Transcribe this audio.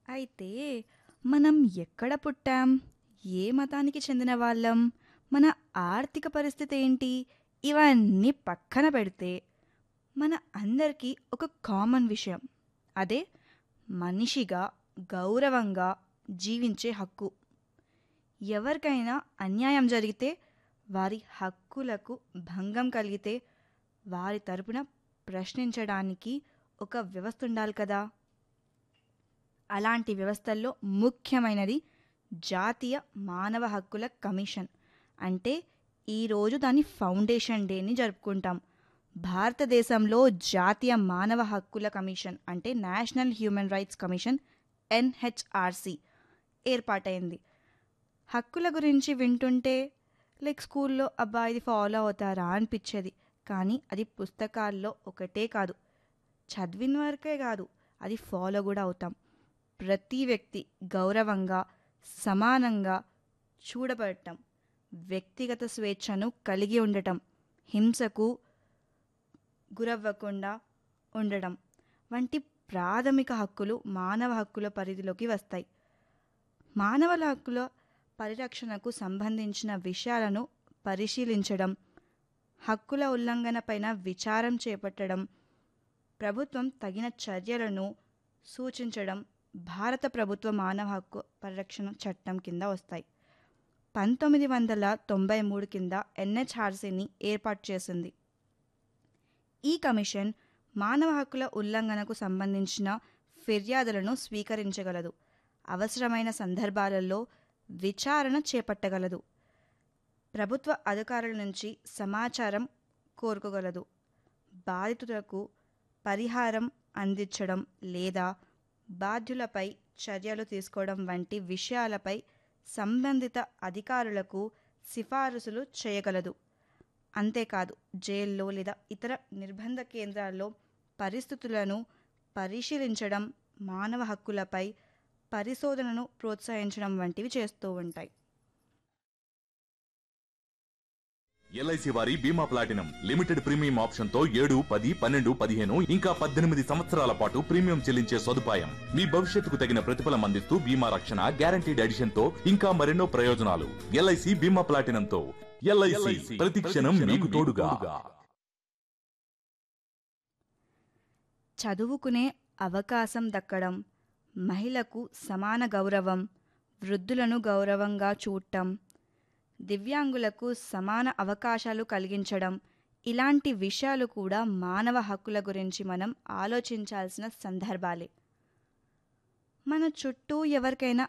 అయితే మనం ఎక్కడ పుట్టాం ఏ మతానికి చెందిన వాళ్ళం మన ఆర్థిక పరిస్థితి ఏంటి ఇవన్నీ పక్కన పెడితే మన అందరికీ ఒక కామన్ విషయం అదే మనిషిగా గౌరవంగా జీవించే హక్కు ఎవరికైనా అన్యాయం జరిగితే వారి హక్కులకు భంగం కలిగితే వారి తరపున ప్రశ్నించడానికి ఒక వ్యవస్థ ఉండాలి కదా అలాంటి వ్యవస్థల్లో ముఖ్యమైనది జాతీయ మానవ హక్కుల కమిషన్ అంటే ఈరోజు దాని ఫౌండేషన్ డేని జరుపుకుంటాం భారతదేశంలో జాతీయ మానవ హక్కుల కమిషన్ అంటే national human rights commission NHRC ఏర్పాటైంది హక్కుల గురించి వింటుంటే లైక్ స్కూల్లో అబ్బా ఇది ఫాలో అవుతారా అనిపించేది కానీ అది పుస్తకాల్లో ఒకటే కాదు చదివిన వరకే కాదు అది ఫాలో కూడా అవుతాం ప్రతి వ్యక్తి గౌరవంగా సమానంగా చూడబడటం వ్యక్తిగత స్వేచ్ఛను కలిగి ఉండటం హింసకు గురవ్వకుండా ఉండడం వంటి ప్రాథమిక హక్కులు మానవ హక్కుల పరిధిలోకి వస్తాయి మానవుల హక్కుల పరిరక్షణకు సంబంధించిన విషయాలను పరిశీలించడం హక్కుల ఉల్లంఘనపైన విచారం చేపట్టడం ప్రభుత్వం తగిన చర్యలను సూచించడం భారత ప్రభుత్వ మానవ హక్కు పరిరక్షణ చట్టం కింద వస్తాయి పంతొమ్మిది వందల తొంభై మూడు కింద ఎన్హెచ్ఆర్సీని ఏర్పాటు చేసింది ఈ కమిషన్ మానవ హక్కుల ఉల్లంఘనకు సంబంధించిన ఫిర్యాదులను స్వీకరించగలదు అవసరమైన సందర్భాలలో విచారణ చేపట్టగలదు ప్రభుత్వ అధికారుల నుంచి సమాచారం కోరుకోగలదు బాధితులకు పరిహారం అందించడం లేదా బాధ్యులపై చర్యలు తీసుకోవడం వంటి విషయాలపై సంబంధిత అధికారులకు సిఫారసులు చేయగలదు అంతేకాదు జైల్లో లేదా ఇతర నిర్బంధ కేంద్రాల్లో పరిస్థితులను పరిశీలించడం మానవ హక్కులపై పరిశోధనను ప్రోత్సహించడం వంటివి చేస్తూ ఉంటాయి ఎల్ఐసి వారి బీమా ప్లాటినం లిమిటెడ్ ప్రీమియం ఆప్షన్ తో ఏడు పది పన్నెండు పదిహేను ఇంకా పద్దెనిమిది సంవత్సరాల పాటు ప్రీమియం చెల్లించే సదుపాయం మీ భవిష్యత్తుకు తగిన ప్రతిఫలం అందిస్తూ బీమా రక్షణ గ్యారంటీడ్ ఎడిషన్ తో ఇంకా మరెన్నో ప్రయోజనాలు ఎల్ఐసి బీమా ప్లాటినం తో ఎల్ఐసి ప్రతి క్షణం మీకు తోడుగా చదువుకునే అవకాశం దక్కడం మహిళకు సమాన గౌరవం వృద్ధులను గౌరవంగా చూడటం దివ్యాంగులకు సమాన అవకాశాలు కలిగించడం ఇలాంటి విషయాలు కూడా మానవ హక్కుల గురించి మనం ఆలోచించాల్సిన సందర్భాలే మన చుట్టూ ఎవరికైనా